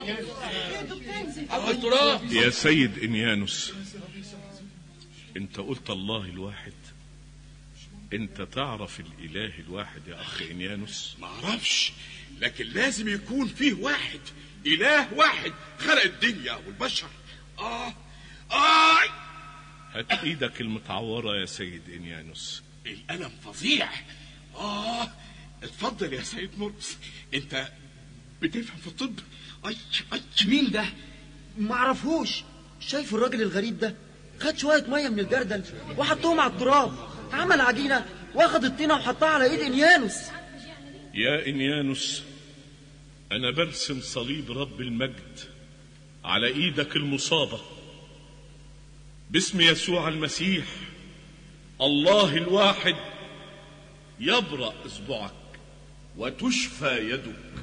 التراب يا سيد انيانوس انت قلت الله الواحد انت تعرف الاله الواحد يا اخ انيانوس ما اعرفش لكن لازم يكون فيه واحد اله واحد خلق الدنيا والبشر اه اه هات ايدك المتعورة يا سيد انيانوس الالم فظيع اه اتفضل يا سيد مرقس انت بتفهم في الطب اي اي مين ده معرفهوش شايف الراجل الغريب ده خد شوية مية من الجردل وحطهم على التراب عمل عجينة واخد الطينة وحطها على ايد انيانوس يا انيانوس انا برسم صليب رب المجد على ايدك المصابة باسم يسوع المسيح الله الواحد يبرأ اصبعك وتشفى يدك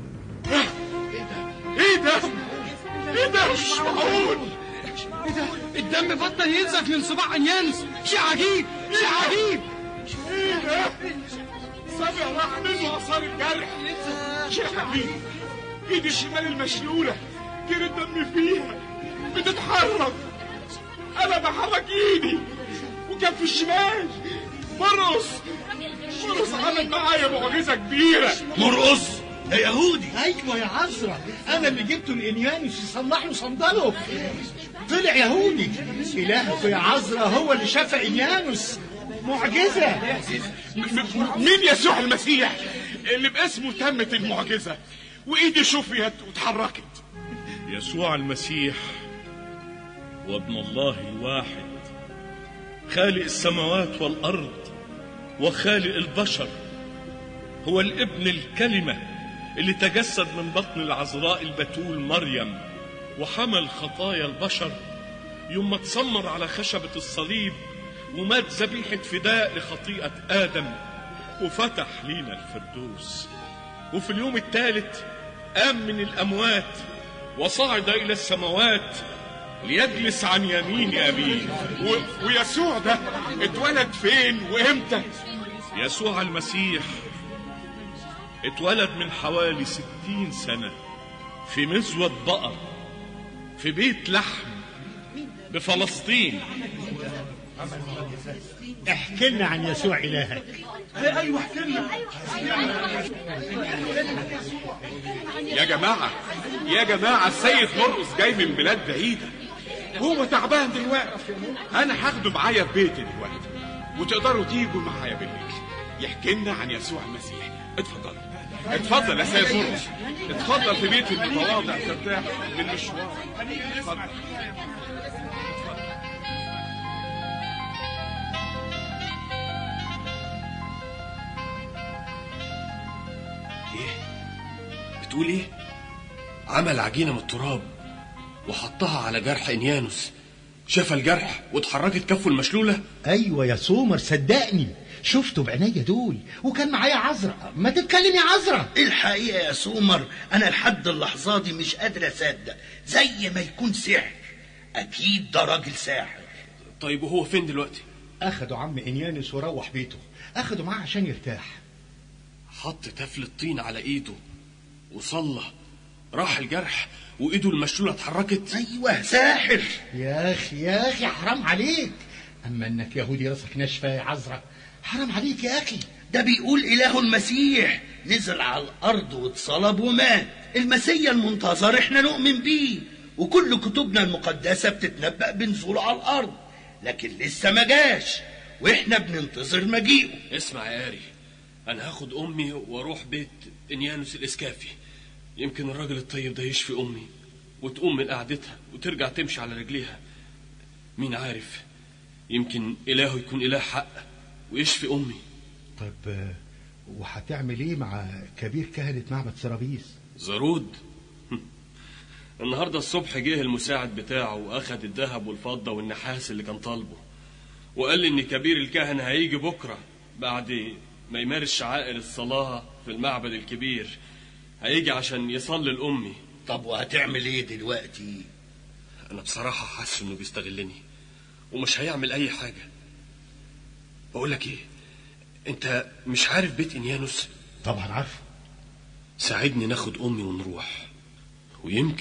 ايه ده ايه ده مش معقول الدم بطل ينزف من صباع انيانوس شيء عجيب شيء عجيب ايه ده سامع راح منه اثار الجرح شيخ عبيد ايدي الشمال المشلولة كده الدم فيها بتتحرك انا بحرك ايدي وكف الشمال مرقص مرقص عمل معايا معجزة كبيرة مرقص ده يهودي ايوه يا عزرا انا اللي جبته لانيانوس يصلح له صندله طلع يهودي الهك يا عزرا هو اللي شفى انيانوس معجزه م- م- مين يسوع المسيح اللي باسمه تمت المعجزة وايدي شفيت واتحركت يسوع المسيح وابن الله الواحد خالق السماوات والارض وخالق البشر هو الابن الكلمه اللي تجسد من بطن العذراء البتول مريم وحمل خطايا البشر يوم ما اتسمر على خشبه الصليب ومات ذبيحه فداء لخطيئه ادم وفتح لينا الفردوس وفي اليوم الثالث قام من الاموات وصعد الى السماوات ليجلس عن يمين ابيه و... ويسوع ده اتولد فين وامتى يسوع المسيح اتولد من حوالي ستين سنة في مزود بقر في بيت لحم بفلسطين احكي لنا عن يسوع الهك يا جماعة يا جماعة السيد مرقس جاي من بلاد بعيدة هو تعبان دلوقتي أنا هاخده معايا في بيتي دلوقتي وتقدروا تيجوا معايا بالليل يحكي لنا عن يسوع المسيح اتفضل اتفضل يا سيد مرقس اتفضل في بيتي المتواضع ترتاح للمشوار اتفضل بتقول ايه عمل عجينة من التراب وحطها على جرح انيانوس شاف الجرح واتحركت كفه المشلولة ايوه يا سومر صدقني شفته بعينيا دول وكان معايا عزرا ما تتكلم يا عزرا الحقيقة يا سومر أنا لحد اللحظة دي مش قادر أصدق زي ما يكون سحر أكيد ده راجل ساحر طيب وهو فين دلوقتي اخدوا عم انيانوس وروح بيته اخدوا معاه عشان يرتاح حط تفل الطين على ايده وصلى راح الجرح وايده المشلولة اتحركت أيوه ساحر يا اخي يا اخي حرام عليك اما انك يهودي راسك ناشفه يا عزرا حرام عليك يا اخي ده بيقول إله المسيح نزل على الأرض واتصلب ومات المسيا المنتظر احنا نؤمن بيه وكل كتبنا المقدسة بتتنبأ بنزوله على الأرض لكن لسه ما جاش واحنا بننتظر مجيئه اسمع يا قاري انا هاخد امي واروح بيت انيانوس الاسكافي يمكن الراجل الطيب ده يشفي امي وتقوم من قعدتها وترجع تمشي على رجليها مين عارف يمكن الهه يكون اله حق ويشفي امي طيب آه، وهتعمل ايه مع كبير كهنة معبد سرابيس زرود النهارده الصبح جه المساعد بتاعه واخد الذهب والفضه والنحاس اللي كان طالبه وقال لي ان كبير الكهنه هيجي بكره بعد ما يمارس شعائر الصلاه في المعبد الكبير هيجي عشان يصلي لامي طب وهتعمل ايه دلوقتي انا بصراحه حاسس انه بيستغلني ومش هيعمل اي حاجه بقول لك ايه انت مش عارف بيت انيانوس طبعا عارفه ساعدني ناخد امي ونروح ويمكن